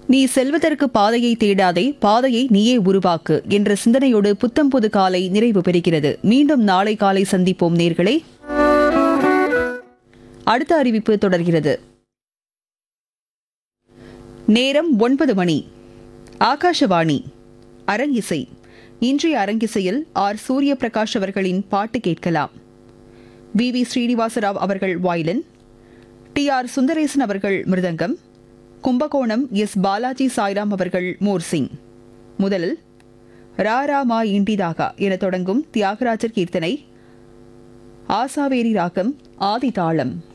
நீ செல்வதற்கு பாதையை தேடாதே பாதையை நீயே உருவாக்கு என்ற சிந்தனையோடு புத்தம் புது காலை நிறைவு பெறுகிறது மீண்டும் நாளை காலை சந்திப்போம் நேர்களே அடுத்த அறிவிப்பு தொடர்கிறது நேரம் ஒன்பது மணி ஆகாஷவாணி அரங்கிசை இன்றைய அரங்கிசையில் ஆர் சூரிய பிரகாஷ் அவர்களின் பாட்டு கேட்கலாம் வி வி ஸ்ரீனிவாசராவ் அவர்கள் வாயிலன் டி ஆர் சுந்தரேசன் அவர்கள் மிருதங்கம் கும்பகோணம் எஸ் பாலாஜி சாய்ராம் அவர்கள் மோர்சிங் முதலில் ரா ரா மா இண்டிதாகா என தொடங்கும் தியாகராஜர் கீர்த்தனை ஆசாவேரி ராகம் ஆதி தாளம்